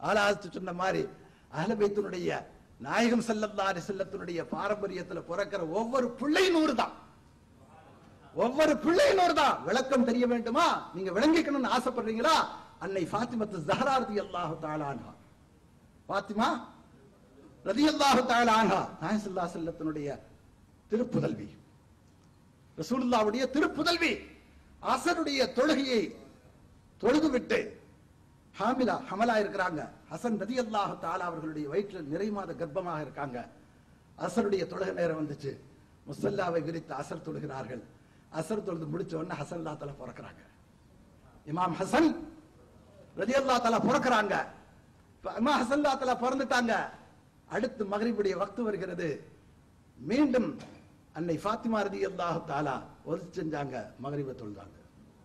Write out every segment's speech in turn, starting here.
ஆலாத்து சொன்ன மாதிரி அஹலபைத்தினுடைய நாயகம் செல்லல்லாரி செல்லத்தினுடைய பாரம்பரியத்துல பிறக்கிற ஒவ்வொரு பிள்ளை நூறு தான் ஒவ்வொரு பிள்ளை நூறு தான் விளக்கம் தெரிய வேண்டுமா நீங்க விளங்கிக்கணும்னு ஆசைப்படுறீங்களா அன்னை ஃபாத்திமத்து ஜஹரா ரதி அல்லாஹு தாலான்ஹா ஃபாத்திமா ரதி அல்லாஹு தாலான்ஹா நாயகம் ஸல்லல்லாஹு அலைஹி செல்லத்தினுடைய திருப்புதல்வி ரசூலுல்லாவுடைய திருப்புதல்வி அசருடைய தொழுகையை தொழுது விட்டு ஹாமிலா ஹமலா இருக்கிறாங்க ஹசன் ரதி அல்லாஹு தாலா அவர்களுடைய வயிற்றில் நிறை மாத கர்ப்பமாக இருக்காங்க அசருடைய தொழுகை நேரம் வந்துச்சு முசல்லாவை விரித்து அசர் தொழுகிறார்கள் அசர் தொழுது முடிச்ச உடனே ஹசன் அல்லா தலா பிறக்கிறாங்க இமாம் ஹசன் ரதி அல்லா தலா பிறக்கிறாங்க இப்ப இமாம் ஹசன் அல்லா தலா பிறந்துட்டாங்க அடுத்து மகரிபுடைய வக்து வருகிறது மீண்டும் அன்னை ஃபாத்திமா ரதி அல்லாஹு தாலா ஒது செஞ்சாங்க மகரிப தொழுதாங்க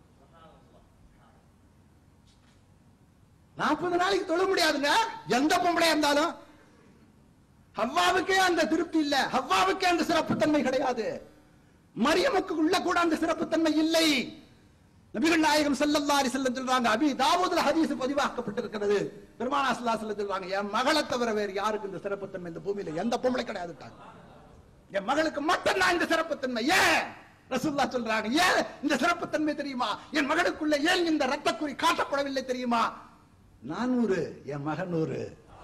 நாற்பது நாளைக்கு தொழ முடியாதுங்க எந்த பொம்பளையா இருந்தாலும் ஹவ்வாவுக்கே அந்த திருப்தி இல்ல ஹவ்வாவுக்கே அந்த சிறப்புத்தன்மை கிடையாது மரியமுக்கு உள்ள கூட அந்த சிறப்புத்தன்மை இல்லை நபிகள் நாயகம் ஸல்லல்லாஹு அலைஹி வஸல்லம் சொல்றாங்க அபி தாவூதுல ஹதீஸ் பதிவாக்கப்பட்டிருக்கிறது பெருமானா ஸல்லல்லாஹு அலைஹி வஸல்லம் சொல்றாங்க என் மகளை தவிர வேறு யாருக்கு இந்த சிறப்புத்தன்மை இந்த பூமியில எந்த பொம்பளை கிடையாதுட்டாங்க என் மகளுக்கு மட்டும் நான் இந்த சிறப்புத்தன்மை ஏன் ரசூல்லா சொல்றாங்க ஏன் இந்த சிறப்புத்தன்மை தெரியுமா என் மகளுக்குள்ள ஏன் இந்த ரத்தக்குறி காட்டப்படவில்லை தெரியுமா நானூறு என் மகன் நூறு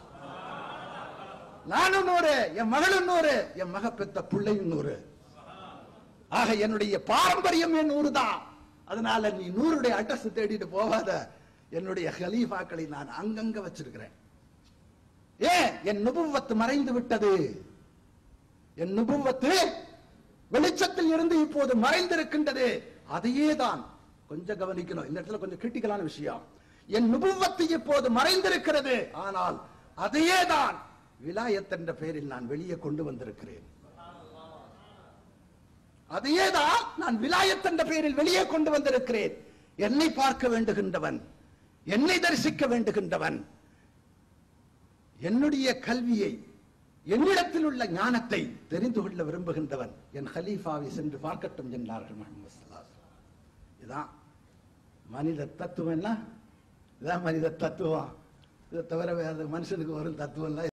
நானும் நூறு என் மகளும் நூறு என் மக பெத்த பிள்ளையும் நூறு ஆக என்னுடைய பாரம்பரியம் என் நூறு தான் அதனால நீ நூறுடைய அட்ரஸ் தேடிட்டு போகாத என்னுடைய ஹலீஃபாக்களை நான் அங்கங்க வச்சிருக்கிறேன் ஏன் என் நுபுவத்து மறைந்து விட்டது என் நுபுவத்து வெளிச்சத்தில் இருந்து இப்போது மறைந்திருக்கின்றது அதையே தான் கொஞ்சம் கவனிக்கணும் இந்த இடத்துல கொஞ்சம் கிரிட்டிக்கலான விஷயம் என் நுபுவத்து இப்போது மறைந்திருக்கிறது ஆனால் அதையே தான் விலாயத் என்ற பெயரில் நான் வெளியே கொண்டு வந்திருக்கிறேன் அதையே தான் நான் விலாயத் என்ற பெயரில் வெளியே கொண்டு வந்திருக்கிறேன் என்னை பார்க்க வேண்டுகின்றவன் என்னை தரிசிக்க வேண்டுகின்றவன் என்னுடைய கல்வியை என்னிடத்தில் உள்ள ஞானத்தை தெரிந்து கொள்ள விரும்புகின்றவன் என் ஹலீஃபாவை சென்று பார்க்கட்டும் என்றார்கள் முஹம்மது ஸல்லல்லாஹு அலைஹி வஸல்லம். இதான் மனித தத்துவம்னா இதான் மனித தத்துவம் இதை தவிர வேற மனுஷனுக்கு வரும் தத்துவம்